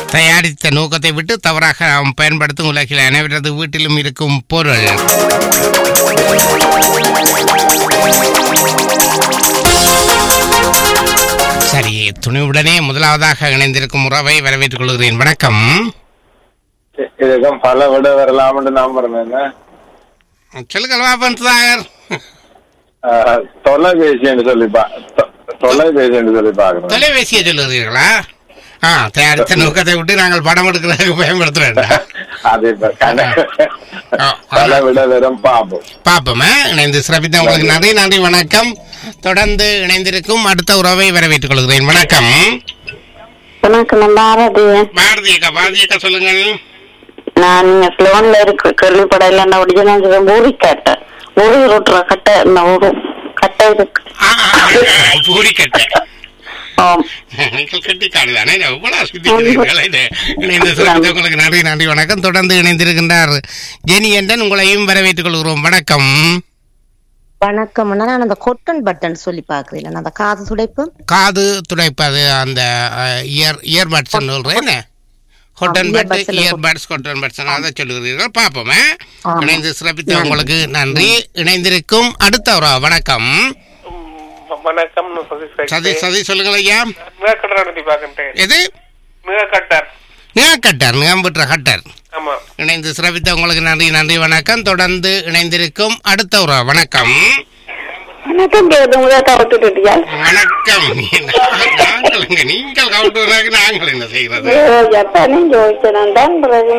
தயாரித்த நோக்கத்தை விட்டு தவறாக நாம் பயன்படுத்தும் உலகில் அனைவரது வீட்டிலும் இருக்கும் பொருள் சரி துணிவுடனே முதலாவதாக இணைந்திருக்கும் உறவை வரவேற்றுக் கொள்கிறேன் வணக்கம் இதுக்கும் பல விட வரலாம்னு நம்புறேன் சொல்லுங்கள் பாப்பன் சாகர் தொலைபேசின்னு சொல்லி பா தொ- தொலைபேசின்னு சொல்லி பாக்குறேன் தொலைபேசியை சொல்லுகிறீர்களா ஆ தயாரித்த நோக்கத்தை விட்டு நாங்கள் படம் எடுக்கிறதுக்கு பயன்படுத்த வேண்டாம் அது இப்ப கணக்கு ஆ, பல விட வெறும் பாப்போம் பாப்போமே இணைந்து சிறப்பித்த உங்களுக்கு நன்றி நன்றி வணக்கம் தொடர்ந்து இணைந்திருக்கும் அடுத்த உறவை வரவேற்றுக் கொள்கிறேன் வணக்கம் வணக்கம் நான் பாரதி பாரதி அக்கா பாரதி அக்கா சொல்லுங்கள் நான் இங்க ஸ்லோன்ல இருக்கு கேள்விப்படையில நான் ஒரிஜினல் ஊறி கட்டை ஊறி ரொட்டுற கட்டை இந்த ஊரு கட்டை இருக்கு ஆ, ஆ, ஆ, பூரி கட்டை ஆம். நீங்கள் கட்டிக்காடு தானே எவ்வளவு சுத்திக்கிறீர்கள் இது. இணைந்து சிறப்பித்த உங்களுக்கு நன்றி நன்றி வணக்கம் தொடர்ந்து இணைந்திருக்கின்றார் ஜெனி என்றன் உங்களையும் வரவேற்றுக் கொள்கிறோம் வணக்கம் வணக்கம் நான் அந்த கொட்டன் பட்டன் சொல்லி பாக்குறேன் அந்த காது துடைப்பு காது துடைப்பது அந்த இயர் இயர்பட்ஸ் சொல்றேன் என்ன கொட்டன் ஆ, பட் earbuds ல இயர்பட்ஸ் கொட்டன் பட்ஸ் அதை சொல்லுகிறீர்கள் பார்ப்போமே ஆமா. இணைந்து சிறப்பித்த உங்களுக்கு நன்றி இணைந்திருக்கும் அடுத்த ஒரு வணக்கம் வணக்கம் சதி சதி சொல்லுங்கள் ஐயா மேற்கட்டர் நடத்தி பார்க்கின்றேன் எது மேற்கட்டர் நிகக்கட்டர் நிகம்புற்ற கட்டர் ஆமா இணைந்து சிறப்பித்த உங்களுக்கு நன்றி நன்றி வணக்கம் தொடர்ந்து இணைந்திருக்கும் அடுத்த ஒரு வணக்கம் வணக்கம் கேது முதல் விட்டுட்டியா வணக்கம் நாங்கள் எங்க நீங்கள் கவுண்டராக நாங்கள் என்ன செய்கிறது ஜப்பானும் ஜோதிச்சனும் தான் பிறகு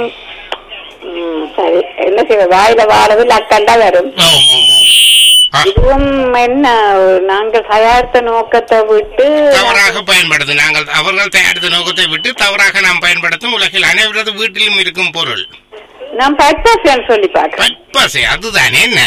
ம், சரி என்ன செய்ய வாயில வாழது லக்கண்டா வரும் ஆம், ஆம், ஆம். ஆ, இதுவும் என்ன நாங்கள் தயாரித்த நோக்கத்தை விட்டு தவறாக பயன்படுத்து நாங்கள் அவர்கள் தயாரித்த நோக்கத்தை விட்டு தவறாக நாம் பயன்படுத்தும் உலகில் அனைவரது வீட்டிலும் இருக்கும் பொருள் நான் பர்பஸ் சொல்லி பார்க்கிறேன் பற்பசை அதுதானே என்ன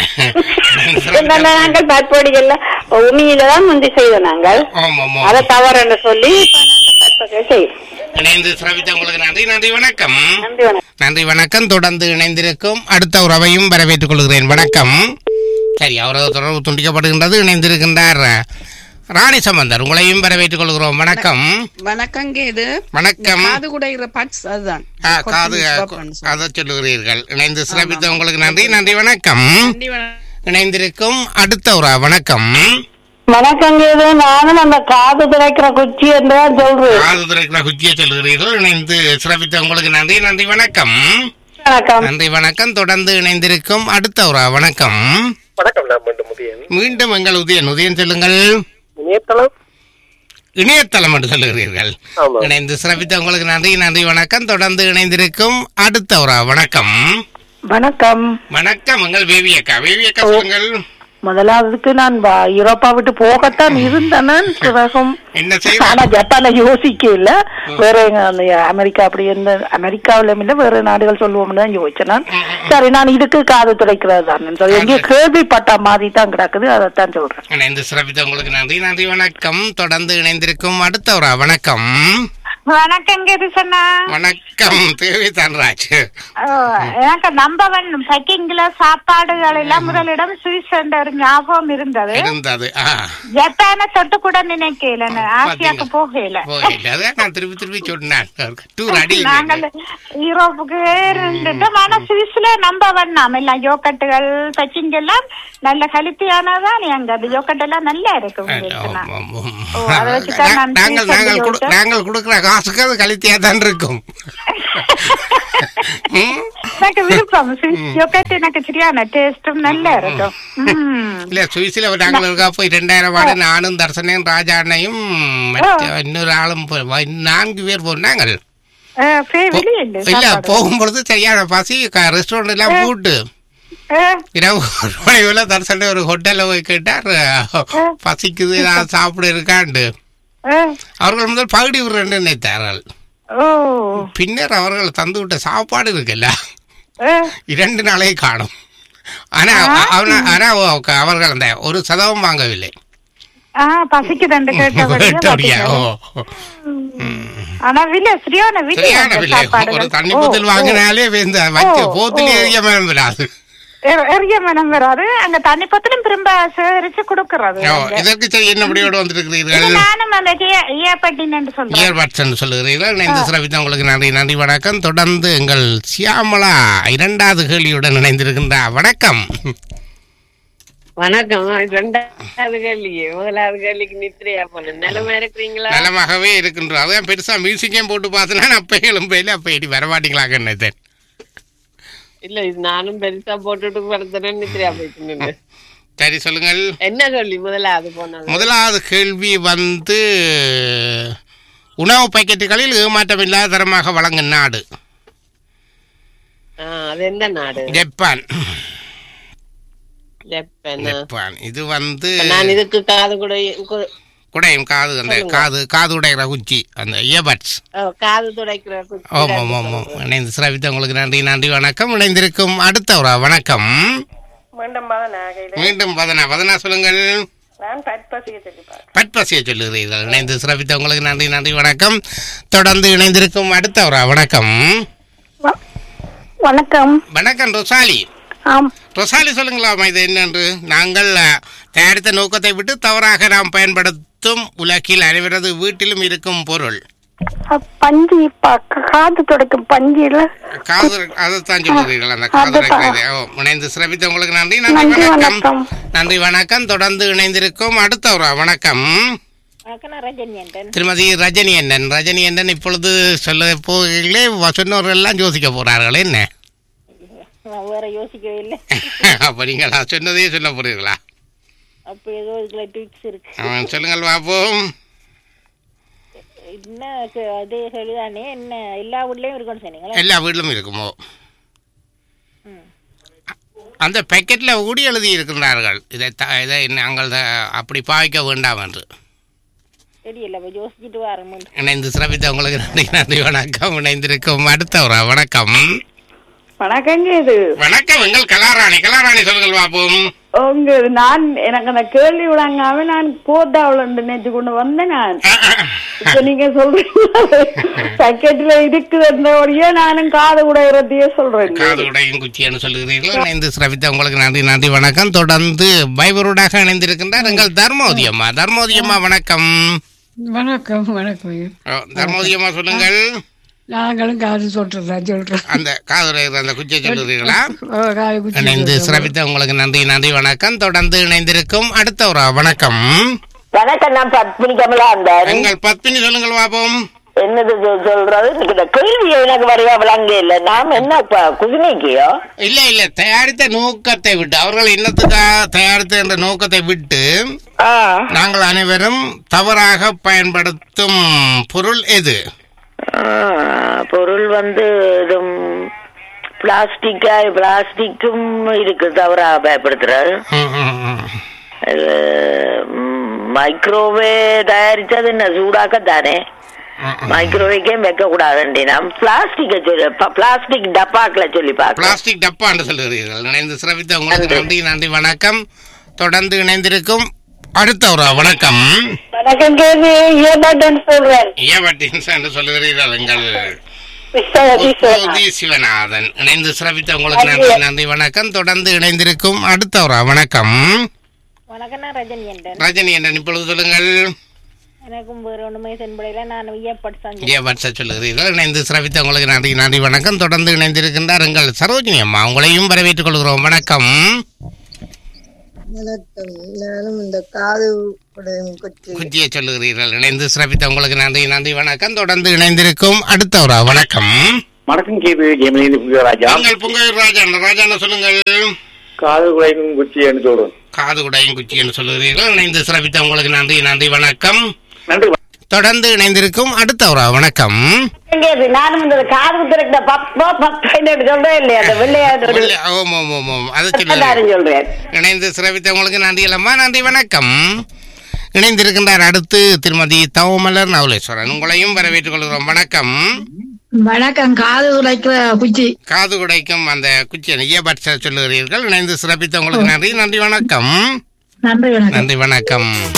இதனால நாங்கள் பற்பொடிகள்ல உமியில தான் முந்தி செய்தோம் நாங்கள் ஆம், ஆம், அதை ஆம். தவறுன்னு சொல்லி இப்ப நாங்கள் பற்பசை செய்வோம் இணைந்து சிரவித்த உங்களுக்கு நன்றி நன்றி வணக்கம் நன்றி வணக்கம் நன்றி வணக்கம் தொடர்ந்து இணைந்திருக்கும் அடுத்த உறவையும் வரவேற்றுக் கொள்கிறேன் வணக்கம் சரி அவரது தொடர்பு துண்டிக்கப்படுகின்றது இணைந்திருக்கின்றார் ராணி சம்பந்தர் உங்களையும் வரவேற்றுக் கொள்கிறோம் வணக்கம் வணக்கங்க இது வணக்கம் காது குடைகிற பட்ஸ் அதுதான் ஆ, காது கொட்டை சிவப்புன்னு சொல்லி. அதை சொல்லுகிறீர்கள் இணைந்து சிறப்பித்த உங்களுக்கு நன்றி நன்றி வணக்கம் நன்றி வணக்கம். இணைந்திருக்கும் அடுத்த ஒரு வணக்கம் வணக்கம் கேது நானும் அந்த காது துடைக்கிற குச்சி என்று தான் சொல்றேன் காது துறைக்கிற குச்சியை சொல்லுகிறீர்கள் இணைந்து சிறப்பித்த உங்களுக்கு நன்றி நன்றி வணக்கம் வணக்கம் நன்றி வணக்கம் தொடர்ந்து இணைந்திருக்கும் அடுத்த ஒரு வணக்கம் வணக்கம் நான் மீண்டும் முதியன் மீண்டும் எங்கள் உதயன் உதயன் சொல்லுங்கள் இணையதளம் இணையதளம் என்று சொல்லுகிறீர்கள் ஆமா. இணைந்து சிறப்பித்த உங்களுக்கு நன்றி நன்றி வணக்கம் தொடர்ந்து இணைந்திருக்கும் அடுத்த ஒரு வணக்கம் வணக்கம் வணக்கம் எங்கள் வேவி அக்கா வேவி அக்கா சொல்லுங்கள் முதலாவதுக்கு நான் வ- யூரோப்பா விட்டு போகத்தான் இருந்தேன் நான். பிறகும் என்ன செய்ய ஆனா ஜப்பானை யோசிக்க இல்ல வேற எங்க அந்த அமெரிக்கா அப்படி இருந்த அமெரிக்காவிலும் இல்ல வேற நாடுகள் சொல்லுவோம்னு தான் யோசிச்சேன் நான். சரி நான் இதுக்கு காது துடைக்கிறது தான் சொல்லி எங்கேயோ கேள்விப்பட்ட மாதிரி தான் கிடக்குது அதைத்தான் சொல்றேன் இணைந்து சிறப்பித்த உங்களுக்கு நன்றி நன்றி வணக்கம் தொடர்ந்து இணைந்திருக்கும் அடுத்த ஒரு வணக்கம் வணக்கம் சொன்னா வணக்கம் தேவி தன்ராஜ் எனக்கு நம்பவன் பேக்கிங்ல சாப்பாடுகள் எல்லாம் முதலிடம் சுவிஸ் என்ற ஒரு ஞாபகம் இருந்தது இருந்தது ஆ ஜப்பானை தொட்டு கூட நினைக்கல ஆசியாக்கு போகல போயில அதான் நான் திருப்பி திருப்பி சொன்னேன் டூர் அடி நாங்கள் யூரோப்புக்கு இருந்துட்டோம் ஆனா சுவிஸ்ல நம்பவன் நாம எல்லாம் யோக்கட்டுகள் பேக்கிங் எல்லாம் நல்ல கலிப்பியானதான் எங்க அது யோக்கட் எல்லாம் நல்லா இருக்கு உங்களுக்கு நான். ஓ, அதை வச்சுதான் நான் நாங்கள் சீசன் நாங்கள் கொடு- யோசிச்சேன். நாங்கள் கொடுக்குற காசுக்கு அது கழித்தியா தான் இருக்கும் ம்? எனக்கு விருப்பம் சுவிஸ் யோக்கட் எனக்கு சரியான டேஸ்டும் நல்லா இருக்கும் ம். இல்ல சுவிஸ்ல நாங்கள் இருக்கா போய் ரெண்டாயிரம் வாட நானும் தர்சனையும் ராஜா அண்ணையும் மற்ற இன்னொரு ஆளும் போய் வ- நான்கு பேர் போனாங்கள் அஹ், பே- வெளியே இல்லை இல்ல சாப்பாடு. போகும்பொழுது சரியான பசி ரெஸ்டாரண்ட் எல்லாம் போட்டு அஹ், இரவு ஒரு மணிக்குள்ள தரிசனம் ஒரு ஹோட்டல்ல போய் கேட்டார் பசிக்குது நான் சாப்பிட இருக்காண்டு அஹ், அவர்கள் முதல் பகுடி விடுறேன்னு நினைத்தார்கள் ஓ பின்னர் அவர்கள் தந்து விட்ட சாப்பாடு இருக்குல்ல அஹ், இரண்டு நாளே காணும் ஆனா அவன- ஆனா அவ- அவர்கள் அந்த ஒரு சதவம் வாங்கவில்லை ஆ பசிக்குதுண்டு கேட்டபடியே அப்படியா? ஓ பாத்துக்கிறேன். ஆனா விலை சரியான விலை சரியான அந்த விலை ஒரு சாப்பாடுகள். தண்ணி ஓ, போத்தல் ஓ. வாங்கினாலே இந்த வச்ச ஓ, போத்திலே ஓ. எரிய விடாது எ- எரிய மனம் வராது அங்க தண்ணி பத்திலும் திரும்ப சேகரிச்சு கொடுக்கறது ஓ, அங்க. இதற்கு சரி என்ன முடியோடு இது வந்திருக்கிறீர்கள் நானும் அந்த ஏப்பட்டின்னு சொல்றேன் இயர்பட்ஸ் என்று சொல்லுகிறீர்கள் இணைந்து சிறப்பித்த உங்களுக்கு நன்றி நன்றி வணக்கம் தொடர்ந்து எங்கள் சியாமலா இரண்டாவது கேள்வியுடன் இணைந்திருக்கின்றார் வணக்கம் வணக்கம் ரெண்டாவது கேள்விக்கு முதலாவது கேள்விக்கு நித்திரையா போன நிலைமை இருக்கிறீங்களா நலமாகவே இருக்கின்றோம் அதான் பெருசா மியூசிக்கையும் போட்டு பார்த்தனா அப்ப எழும்பையில் அப்ப இடி வரமாட்டீங்களாக நினைத்தேன் இல்ல இது நானும் பெருசா போட்டுட்டு படுத்துறேன் நித்திரையா போயிட்டு நின்னு. சரி சொல்லுங்கள் என்ன கேள்வி முதலாவது போனது முதலாவது கேள்வி வந்து உணவு பாக்கெட்டுகளில் ஏமாற்றம் இல்லாத தரமாக வழங்கும் நாடு ஆ, அது எந்த நாடு ஜப்பான் ஜப்பான் ஜப்பான் இது வந்து நான் இதுக்கு காது கூட கு- குடையும் காது அந்த காது காது உடைகிற குச்சி அந்த இயர்பட்ஸ் ஓ, காது துடைக்கிற குச்சி ஆமாம் ஆமாம் ஆமாம் இணைந்து சிறப்பித்த உங்களுக்கு நன்றி நன்றி வணக்கம் இணைந்திருக்கும் அடுத்த ஒரு வணக்கம் மீண்டும் பாக நாகையில மீண்டும் வதனா வதனா சொல்லுங்கள் நான் பற்பசியை சொல்லி பார்க்கிறேன் பட்பசியை சொல்லுகிறீர்கள் இணைந்து சிறப்பித்த உங்களுக்கு நன்றி நன்றி வணக்கம் தொடர்ந்து இணைந்திருக்கும் அடுத்த ஒரு வணக்கம் வணக்கம் வணக்கம் ரொசாலி ஆம் ரொசாலி சொல்லுங்களாமா இது என்னென்று நாங்கள் அஹ், தயாரித்த நோக்கத்தை விட்டு தவறாக நாம் பயன்படுத்தும் உலகில் அனைவரது வீட்டிலும் இருக்கும் பொருள் பஞ்சு காது துடைக்கும் பஞ்சில காது அதைத்தான் சொல்லுகிறீர்கள் அந்த காது அதுதான். இருக்கிறது. ஓ, இணைந்து சிறப்பித்த உங்களுக்கு நன்றி நன்றி நன்றி வணக்கம் வணக்கம் நன்றி வணக்கம் தொடர்ந்து இணைந்திருக்கும் அடுத்த ஒரு வணக்கம் திருமதி ரஜினி அண்ணன் ரஜினி அண்ணன் இப்பொழுது சொல்ல போகிறீர்களே சொன்னவர்கள் எல்லாம் யோசிக்க போறார்கள் என்ன வேற யோசிக்கவே இல்லை அப்ப நீங்களா சொன்னதையே சொல்ல போறீர்களா அப்ப ஏதோ இதுல ட்விக்ஸ் இருக்கு ஆ, சொல்லுங்கள் பாப்போம் என்ன க- அதே சொல்லுதானே என்ன எல்லா வீட்லயும் இருக்கும்னு சொன்னீங்களா எல்லா வீட்டிலும் இருக்குமோ அந்த பேக்கெட்ல ஊடி எழுதி இருக்கிறார்கள் இதை த- இதை நாங்கள் த- அப்படி பாவிக்க வேண்டாம் என்று தெரியல அப்ப யோசிச்சுட்டு வரேன் இணைந்து சிறப்பித்த உங்களுக்கு நன்றி நன்றி வணக்கம் இணைந்திருக்கும் அடுத்த ஒரு வணக்கம் வணக்கங்க இது வணக்கம் எங்கள் கலாராணி கலாராணி சொல்லுங்கள் பாப்போம் உங்க நான் எனக்கு அந்த கேள்வி விளங்காம நான் கோட்டாவுல நினைச்சு கொண்டு வந்தேன் நான் இப்ப நீங்க சொல்றீங்க பக்கெட்ல இருக்குதுன்றபடியே நானும் காது உடையறதையே சொல்றேன் காது உடையும் குச்சின்னு சொல்லுகிறீர்கள் இணைந்து சிறப்பித்த உங்களுக்கு நன்றி நன்றி வணக்கம் தொடர்ந்து பைபரோடாக இணைந்திருக்கின்றார் எங்கள் தர்மோதியம்மா தர்மோதியம்மா வணக்கம் வணக்கம் வணக்கம் ஓ, தர்மோதியம்மா சொல்லுங்கள் நாங்களும் காது சொல்றதா சொல்றோம் அந்த காது உடைகிற அந்த குச்சியை சொல்லுகிறீர்களா ஓ, காது குச்சி இணைந்து சொல்றோம். சிறப்பித்த உங்களுக்கு நன்றி நன்றி வணக்கம் தொடர்ந்து இணைந்திருக்கும் அடுத்த ஒரு வணக்கம் வணக்கம் நான் பத்மினி கமலா அந்த எங்கள் பத்மினி சொல்லுங்கள் பாப்போம் என்னது சொ- சொல்றது எனக்கு இந்த கேள்வி எனக்கு வரையா விளங்க இல்ல நாம் என்ன இப்ப குதினைக்கியோ இல்ல இல்ல தயாரித்த நோக்கத்தை விட்டு அவர்கள் என்னத்துக்காக தயாரித்த என்ற நோக்கத்தை விட்டு நாங்கள் அனைவரும் தவறாக பயன்படுத்தும் பொருள் எது பொருள் வந்து இதும் பிளாஸ்டிக்கா பிளாஸ்டிக்கும் இருக்கு தவறா பயப்படுத்துறது மைக்ரோவே தயாரிச்சது என்ன சூடாக்க தானே மைக்ரோவேக்கே வைக்க கூடாதுண்டி நாம் பிளாஸ்டிக்க சொல்லி பிளாஸ்டிக் டப்பாக்களை சொல்லி பார்க்கலாம் பிளாஸ்டிக் டப்பா என்று சொல்லுகிறீர்கள் இணைந்து சிறப்பித்த உங்களுக்கு நன்றி நன்றி வணக்கம் தொடர்ந்து இணைந்திருக்கும் அடுத்த ஒரு வணக்கம் வணக்கம் கேள்வி ஏமாட்டேன்னு சொல்றேன் ஏவட்டின்ஸ் என்று சொல்லுகிறீர்கள் எங்கள் விஸ்வநாதி உற்பத்தி சிவநாதன் இணைந்து சிறப்பித்த உங்களுக்கு நன்றி நன்றி வணக்கம் தொடர்ந்து இணைந்திருக்கும் அடுத்த ஒரு வணக்கம் வணக்கம் நான் ரஜினி என்றேன் ரஜினி என்ன இப்பொழுது சொல்லுங்கள் எனக்கும் வேற ஒண்ணுமே தென்படையில நான் ஐயப்பட்டு ஏ வட்ச சொல்லுகிறீர்கள் இணைந்து சிறப்பித்த உங்களுக்கு நன்றி நன்றி வணக்கம் தொடர்ந்து இணைந்திருக்கின்றார் எங்கள் சரோஜினி அம்மா உங்களையும் வரவேற்றுக் கொள்கிறோம் வணக்கம் வணக்கம் நானும் இந்த காது உடையும் குச்சி குச்சியை சொல்லுகிறீர்கள் இணைந்து சிறப்பித்த உங்களுக்கு நன்றி நன்றி வணக்கம் தொடர்ந்து இணைந்திருக்கும் அடுத்த ஒரு வணக்கம் வணக்கம் கேது ஜெமினி ராஜா எங்கள் புங்கயூர் ராஜா ராஜா சொல்லுங்கள் காது குலைக்கும் குச்சின்னு சொல்றேன் காது குடையும் குச்சி என்று சொல்லுகிறீர்கள் இணைந்து சிறப்பித்த உங்களுக்கு நன்றி நன்றி வணக்கம் நன்றி தொடர்ந்து இணைந்திருக்கும் அடுத்த ஒரு வணக்கம் கேது நானும் இந்த காது திறக்கிற பப்பா பப்பைன்னு சொல்றேன் இல்லையா அந்த வெள்ளையாடு வெள்ளை- ஓம் ஓம் ஓம் ஓம் அதை பட்டதாரின்னு சொல்லுகிறேன் சொல்றேன் இணைந்து சிறப்பித்தவங்களுக்கு நன்றி இல்லம்மா நன்றி வணக்கம் இணைந்திருக்கின்றார் அடுத்து திருமதி தவமலர் நவலேஸ்வரன் உங்களையும் வரவேற்றுக் கொள்கிறோம் வணக்கம் வணக்கம் காது உடைக்கிற குச்சி காது குடைக்கும் அந்த குச்சி இயபட்ச சொல்லுகிறீர்கள் இணைந்து சிறப்பித்தவங்களுக்கு நன்றி நன்றி வணக்கம் நன்றி வணக்கம் நன்றி வணக்கம்